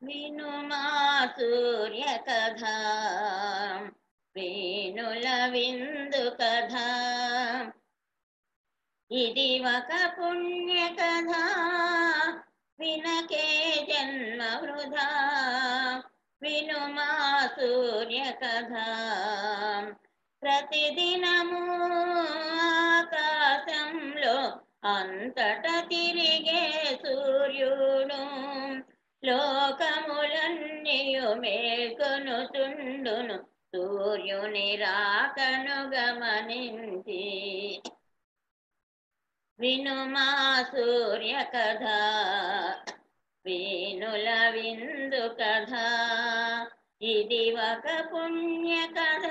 వినుమా సూర్య కథ వేణుల విందు కథ ఇది ఒక పుణ్య కథ వినకే జన్మ వృధా వినుమా సూర్య కథ ప్రతిదినము ఆకాశంలో అంతట తిరిగే సూర్యుడు లోకములన్నీయు మేల్కొనుచుండును సూర్యుని రాకను గమనించి వినుమా సూర్య కథ వేణుల విందు కథ ఇది ఒక పుణ్య కథ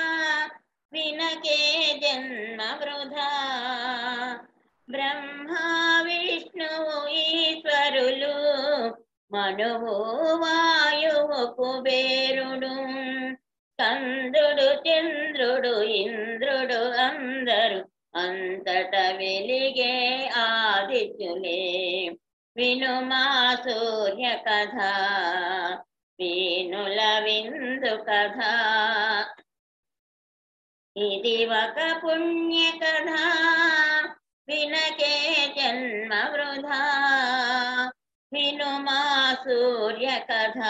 వినకే జన్మ వృధా బ్రహ్మ విష్ణువు ఈశ్వరులు మనువు వాయువు కుబేరుడు కందుడు చంద్రుడు ఇంద్రుడు అందరు అంతట వెలిగే ఆదిత్యులే వినుమా సూర్య కథ వేణుల విందు కథ ఇది ఒక పుణ్య కథ వినకే జన్మ వృధా వినుమా సూర్య కథ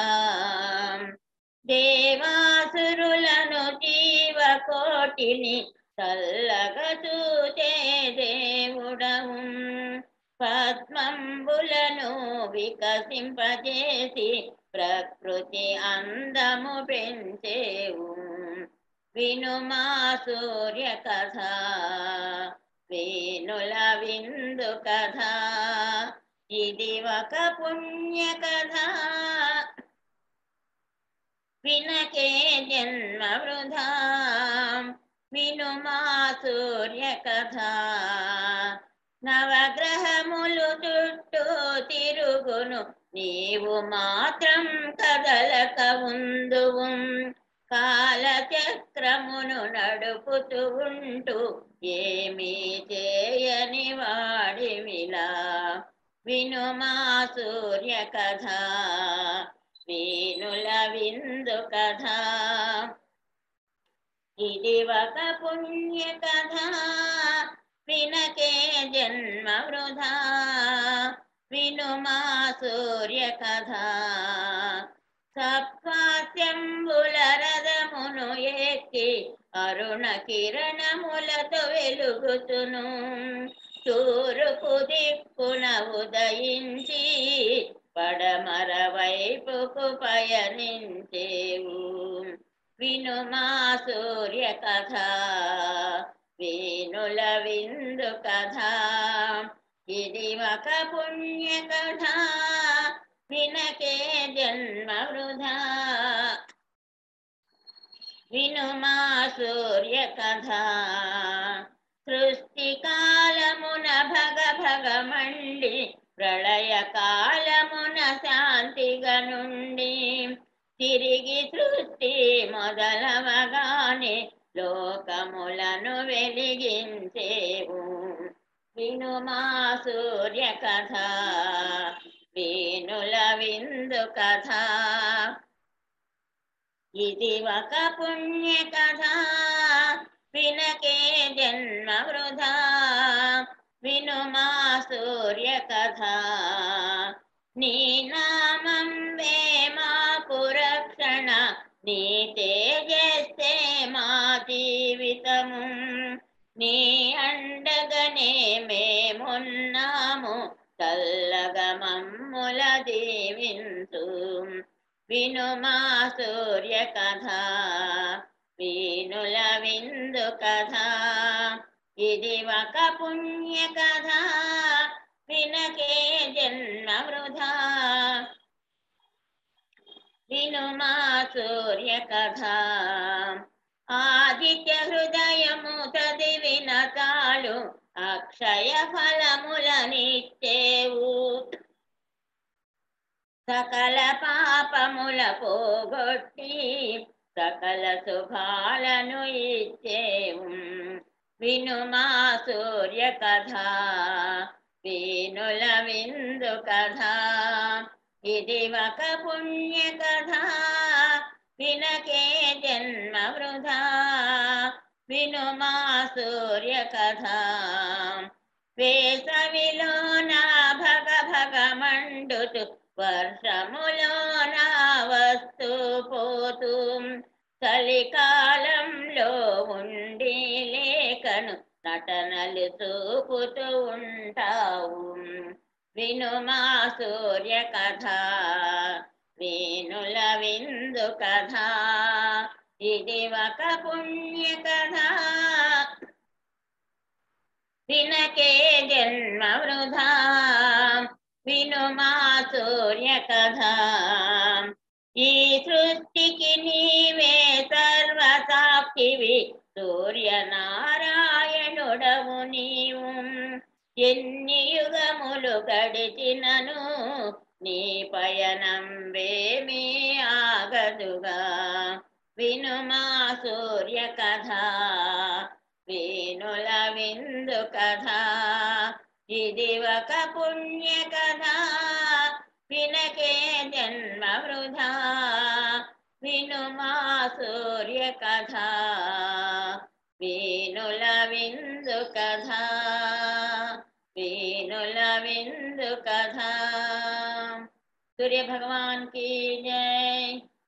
దేవాసురులను జీవ కోటిని చల్లగా చూచే దేవుడవు పద్మంబులను వికసింపజేసి ప్రకృతి అందము పెంచేవు వినుమా సూర్య కథ వేణుల విందు కథ ఇది ఒక పుణ్య కథ వినకే జన్మ వృధా వినుమా సూర్య కథ నవగ్రహములు చుట్టూ తిరుగును నీవు మాత్రం కదలక ఉందువు కాలచక్రమును నడుపుతూ ఉంటూ ఏమీ చేయని వాడివిలా వినుమా సూర్య కథ వేణుల విందు కథ ఇది ఒక పుణ్య కథ వినకే జన్మ వృధా వినుమా సూర్య కథ సప్వాస్యంబుల రథమును ఎక్కి అరుణ కిరణములతో వెలుగుతును తూర్పు దిక్కున ఉదయించి పడమర వైపుకు పయనించేవు వినుమా సూర్య కథ వేణుల విందు కథ ఇది ఒక పుణ్య కథ వినకే జన్మ వృధా వినుమా సూర్య కథ సృష్టి కాలమున భగ భగ మండి ప్రళయ కాలమున శాంతిగా నుండి తిరిగి సృష్టి మొదలవగానే లోకములను వెలిగించేవు వినుమా సూర్య కథ వేణుల విందు కథ ఇది ఒక పుణ్య కథ వినకే జన్మ వృధా వినుమా సూర్య కథ నీ నామం వే మాకు రక్షణ నీ తేజస్తే మా జీవితము నీ అండగనే మేమున్నాము చల్లగా మమ్ముల దీవించు వినుమా సూర్య కథ వీనుల విందు కథ ఇది ఒక పుణ్య కథ వినకే జన్మ వృధా వినుమా సూర్య కథ ఆదిత్య హృదయము చదివిన తాళు అక్షయ ఫలములనిచ్చేవు సకల పాపముల పోగొట్టి సకల శుభాలను ఇచ్చేవు వినుమా సూర్య కథ వేణుల విందు కథ ఇది ఒక పుణ్య కథ వినకే జన్మ వృధా విను మా సూర్య కథ వేసవిలోన భగ భగ మండుతూ వర్షములోన వస్తూ పోతూ చలికాలంలో ఉండి లేఖను నటనలు చూపుతూ ఉంటావు విను మా సూర్య కథ వేణుల విందు కథ ఇది ఒక పుణ్య కథ వినకే జన్మ వృధా విను మా సూర్య కథ ఈ సృష్టికి నీవే సర్వసాక్షివి సూర్యనారాయణుడవు నీవు ఎన్ని యుగములు గడిచినను నీ పయనం వేమీ ఆగదుగా విను మా సూర్య కథ వేణుల విందు కథ ఇది ఒక పుణ్య కథ వినకే జన్మ వృధా విను మా సూర్య కథ వేణుల విందు కథ వేణుల విందు కథ సూర్య భగవాన్ की जय